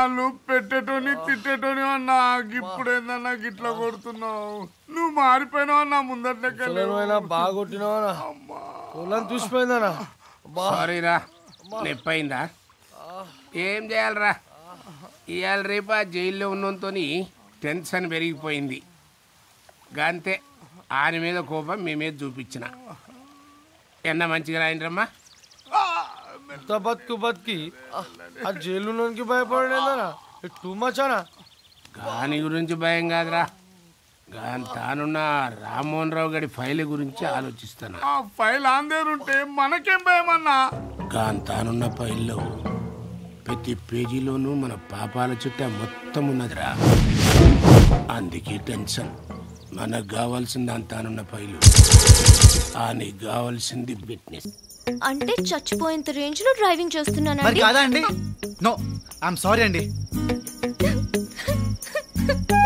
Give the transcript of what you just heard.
ఇన్నాళ్ళు పెట్టేటోని తిట్టేటోని అన్నా ఇప్పుడు ఏందన్నా గిట్లా కొడుతున్నావు నువ్వు మారిపోయినావు అన్నా ముందట్లెక్క నువ్వైనా బాగా కొట్టినావా ఒళ్ళని చూసిపోయిందనా సారీరా నొప్పయిందా ఏం చేయాలరా ఇవాళ రేపు ఆ జైల్లో ఉన్నంతో టెన్షన్ పెరిగిపోయింది గంతే ఆయన మీద కోపం మీ మీద చూపించిన ఎన్న మంచిగా రాయండిరమ్మా ఇంత బతుకు బతికి ఆ జైలులోనికి భయపడేందనా టూ మచ్ అనా దాని గురించి భయం కాదురా గాని తానున్న రామ్మోహన్ రావు గారి ఫైల్ గురించి ఆలోచిస్తాను ఆ ఫైల్ ఆందేరుంటే మనకేం భయమన్నా గాని తానున్న ఫైల్లో ప్రతి పేజీలోనూ మన పాపాల చుట్టా మొత్తం ఉన్నదిరా అందుకే టెన్షన్ మనకు కావాల్సింది అంతానున్న ఫైలు ఆయనకి కావాల్సింది బిట్నెస్ అంటే చచ్చిపోయేంత రేంజ్ లో డ్రైవింగ్ మరి చేస్తున్నానండి కాదా అండి నో ఐఎమ్ సారీ అండి